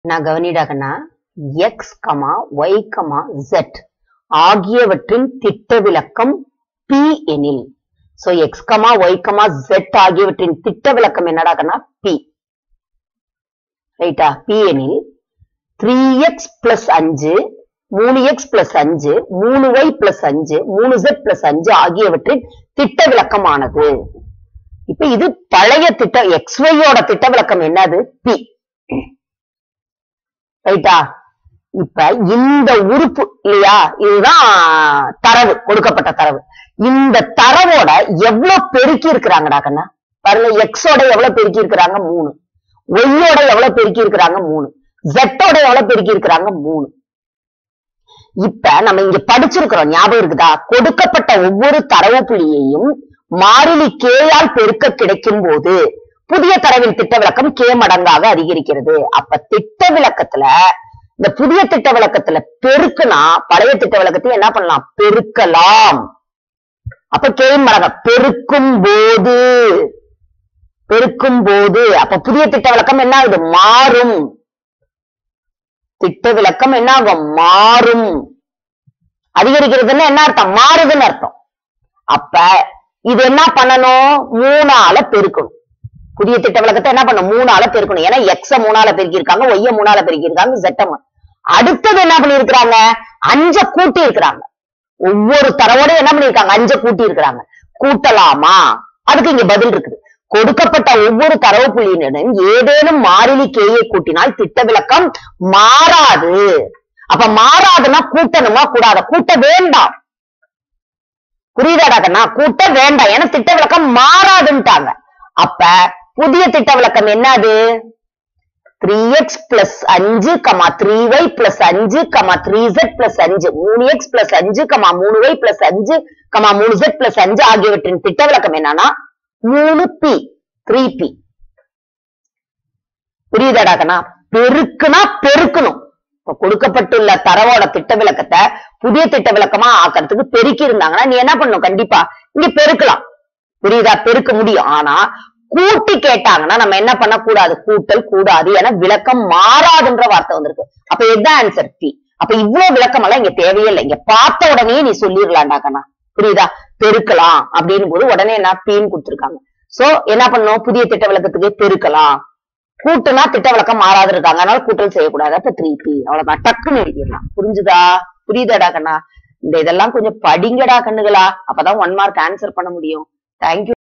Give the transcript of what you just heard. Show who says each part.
Speaker 1: நான் கவனிடாகனா X comma Y comma Z ஆகியவற்றின் திட்ட விலக்கம் பி எனில் so X comma Y comma Z ஆகியவற்றின் திட்ட விலக்கம் என்னடாகனா பி ரைட்டா பி எனில் த்ரீ எக்ஸ் பிளஸ் அஞ்சு மூணு எக்ஸ் பிளஸ் அஞ்சு மூணு ஒய் பிளஸ் அஞ்சு மூணு ஜெட் பிளஸ் அஞ்சு ஆகியவற்றின் திட்ட விலக்கமானது இப்ப இது பழைய திட்ட எக்ஸ் ஒய்யோட திட்ட விலக்கம் என்னது பி ரைட்டா இப்ப இந்த உறுப்பு இல்லையா இதுதான் தரவு கொடுக்கப்பட்ட தரவு இந்த தரவோட எவ்வளவு பெருக்கி இருக்கிறாங்கடா கண்ணா பாருங்க எக்ஸோட எவ்வளவு பெருக்கி இருக்கிறாங்க மூணு ஒய்யோட எவ்வளவு பெருக்கி இருக்கிறாங்க மூணு ஜெட்டோட எவ்வளவு பெருக்கி இருக்கிறாங்க மூணு இப்ப நம்ம இங்க படிச்சிருக்கிறோம் ஞாபகம் இருக்குதா கொடுக்கப்பட்ட ஒவ்வொரு தரவு புள்ளியையும் மாறிலி கேயால் பெருக்க கிடைக்கும் போது புதிய தரவின் திட்ட விளக்கம் கே மடங்காக அதிகரிக்கிறது அப்ப திட்ட விளக்கத்துல இந்த புதிய திட்ட விளக்கத்துல பெருக்குனா பழைய திட்ட விளக்கத்தை என்ன பண்ணலாம் பெருக்கலாம் அப்ப கே மடங்க பெருக்கும் போது பெருக்கும் போது அப்ப புதிய திட்ட விளக்கம் என்ன ஆகுது மாறும் திட்ட விளக்கம் என்ன ஆகும் மாறும் அதிகரிக்கிறதுன்னா என்ன அர்த்தம் மாறுதுன்னு அர்த்தம் அப்ப இது என்ன பண்ணணும் மூணால பெருக்கணும் புதிய திட்ட விளக்கத்தை என்ன பண்ணும் மூணால பெருக்கணும் ஏன்னா எக்ஸ மூணால பெருக்கியிருக்காங்க ஒய்ய மூணால பெருக்கியிருக்காங்க ஜெட்டம் அடுத்தது என்ன பண்ணிருக்கிறாங்க அஞ்ச கூட்டி இருக்கிறாங்க ஒவ்வொரு தரவோட என்ன பண்ணிருக்காங்க அஞ்ச கூட்டி இருக்கிறாங்க கூட்டலாமா அதுக்கு இங்க பதில் இருக்குது கொடுக்கப்பட்ட ஒவ்வொரு தரவு புள்ளியினரும் ஏதேனும் மாறிலி கேயை கூட்டினால் திட்ட விளக்கம் மாறாது அப்ப மாறாதுன்னா கூட்டணுமா கூடாத கூட்ட வேண்டாம் புரியுதாடா கண்ணா கூட்ட வேண்டாம் ஏன்னா திட்ட விளக்கம் மாறாதுன்ட்டாங்க அப்ப புதிய திட்ட விளக்கம் என்னது த்ரீ எக்ஸ் பிளஸ் அஞ்சு கமா த்ரீ ஒய் பிளஸ் அஞ்சு கமா த்ரீ ஜெட் பிளஸ் அஞ்சு மூணு எக்ஸ் பிளஸ் அஞ்சு கமா மூணு ஒய் பிளஸ் அஞ்சு கமா மூணு ஜெட் பிளஸ் அஞ்சு ஆகியவற்றின் திட்ட விளக்கம் என்னன்னா மூணு பி த்ரீ பி புரியுதாடா கண்ணா பெருக்குனா பெருக்கணும் இப்ப கொடுக்கப்பட்டுள்ள தரவோட திட்ட விளக்கத்தை புதிய திட்ட விளக்கமா ஆக்கிறதுக்கு பெருக்கி இருந்தாங்கன்னா நீ என்ன பண்ணணும் கண்டிப்பா இங்க பெருக்கலாம் புரியுதா பெருக்க முடியும் ஆனா கூட்டி கேட்டாங்கன்னா நம்ம என்ன பண்ண கூடாது கூட்டல் கூடாது ஏன்னா விளக்கம் மாறாதுன்ற வார்த்தை வந்திருக்கு அப்ப இதுதான் ஆன்சர் பி அப்ப இவ்வளவு விளக்கம் எல்லாம் இங்க தேவையில்லை இங்க பார்த்த உடனே நீ சொல்லிடலாம்டா கண்ணா புரியுதா பெருக்கலாம் அப்படின்னு போது உடனே என்ன பீன்னு கொடுத்துருக்காங்க சோ என்ன பண்ணணும் புதிய திட்ட விளக்கத்துக்கு பெருக்கலாம் கூட்டுனா திட்ட விளக்கம் மாறாது இருக்காங்க அதனால கூட்டல் செய்யக்கூடாது அப்ப த்ரீ பி அவ்வளவுதான் டக்குன்னு எழுதிடலாம் புரிஞ்சுதா புரியுதாடா கண்ணா இந்த இதெல்லாம் கொஞ்சம் படிங்கடா கண்ணுகளா அப்பதான் ஒன் மார்க் ஆன்சர் பண்ண முடியும் தேங்க்யூ